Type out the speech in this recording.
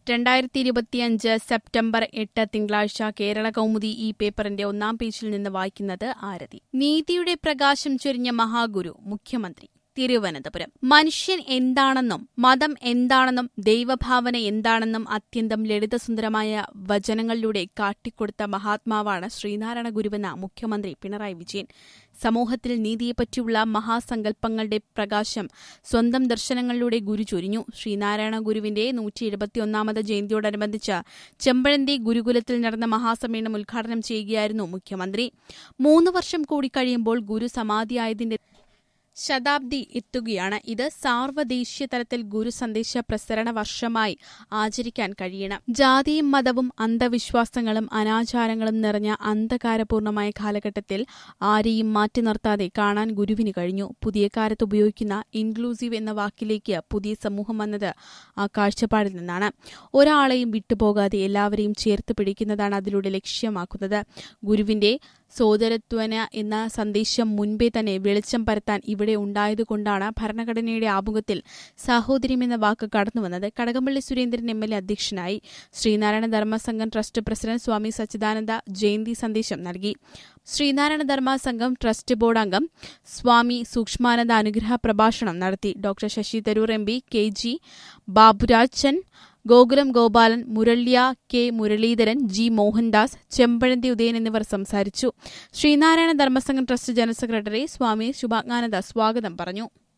രണ്ടായിരത്തി ഇരുപത്തിയഞ്ച് സെപ്റ്റംബർ എട്ട് തിങ്കളാഴ്ച കേരള കൗമുദി ഈ പേപ്പറിന്റെ ഒന്നാം പേജിൽ നിന്ന് വായിക്കുന്നത് ആരതി നീതിയുടെ പ്രകാശം ചൊരിഞ്ഞ മഹാഗുരു മുഖ്യമന്ത്രി തിരുവനന്തപുരം മനുഷ്യൻ എന്താണെന്നും മതം എന്താണെന്നും ദൈവഭാവന എന്താണെന്നും അത്യന്തം ലളിതസുന്ദരമായ വചനങ്ങളിലൂടെ കാട്ടിക്കൊടുത്ത മഹാത്മാവാണ് ശ്രീനാരായണ ഗുരുവെന്ന മുഖ്യമന്ത്രി പിണറായി വിജയൻ സമൂഹത്തിൽ നീതിയെപ്പറ്റിയുള്ള മഹാസങ്കല്പങ്ങളുടെ പ്രകാശം സ്വന്തം ദർശനങ്ങളിലൂടെ ഗുരു ചൊരിഞ്ഞു ശ്രീനാരായണ ഗുരുവിന്റെ നൂറ്റി എഴുപത്തിയൊന്നാമത് ജയന്തിയോടനുബന്ധിച്ച് ചെമ്പഴന്തി ഗുരുകുലത്തിൽ നടന്ന മഹാസമ്മേളനം ഉദ്ഘാടനം ചെയ്യുകയായിരുന്നു മുഖ്യമന്ത്രി മൂന്ന് വർഷം കൂടി കഴിയുമ്പോൾ ഗുരു സമാധിയായതിന്റെ ശതാബ്ദി എത്തുകയാണ് ഇത് സാർവദേശീയ തലത്തിൽ ഗുരു സന്ദേശ പ്രസരണ വർഷമായി ആചരിക്കാൻ കഴിയണം ജാതിയും മതവും അന്ധവിശ്വാസങ്ങളും അനാചാരങ്ങളും നിറഞ്ഞ അന്ധകാരപൂർണമായ കാലഘട്ടത്തിൽ ആരെയും മാറ്റി നിർത്താതെ കാണാൻ ഗുരുവിന് കഴിഞ്ഞു പുതിയ കാലത്ത് ഉപയോഗിക്കുന്ന ഇൻക്ലൂസീവ് എന്ന വാക്കിലേക്ക് പുതിയ സമൂഹം വന്നത് ആ കാഴ്ചപ്പാടിൽ നിന്നാണ് ഒരാളെയും വിട്ടുപോകാതെ എല്ലാവരെയും ചേർത്ത് പിടിക്കുന്നതാണ് അതിലൂടെ ലക്ഷ്യമാക്കുന്നത് ഗുരുവിന്റെ സോദരത്വന എന്ന സന്ദേശം മുൻപേ തന്നെ വെളിച്ചം പരത്താൻ ഇവിടെ ഉണ്ടായതുകൊണ്ടാണ് ഭരണഘടനയുടെ ആമുഖത്തിൽ സാഹോദര്യം എന്ന വാക്ക് കടന്നുവന്നത് Kadakampally Surendran M L A അധ്യക്ഷനായി ശ്രീനാരായണ ധർമ്മസംഘം ട്രസ്റ്റ് പ്രസിഡന്റ് സ്വാമി സച്ചിദാനന്ദ ജയന്തി സന്ദേശം നൽകി ശ്രീനാരായണ ധർമ്മ സംഘം ട്രസ്റ്റ് ബോർഡ് അംഗം സ്വാമി സൂക്ഷ്മാനന്ദ അനുഗ്രഹ പ്രഭാഷണം നടത്തി doctor Shashi Tharoor M P K G Baburajan Gokulam Gopalan മുരള്യ കെ മുരളീധരൻ ജി മോഹൻദാസ് ചെമ്പഴന്തി ഉദയൻ എന്നിവർ സംസാരിച്ചു Sreenarayana Dharmasangham trust general secretary Swami Subhangananda സ്വാഗതം പറഞ്ഞു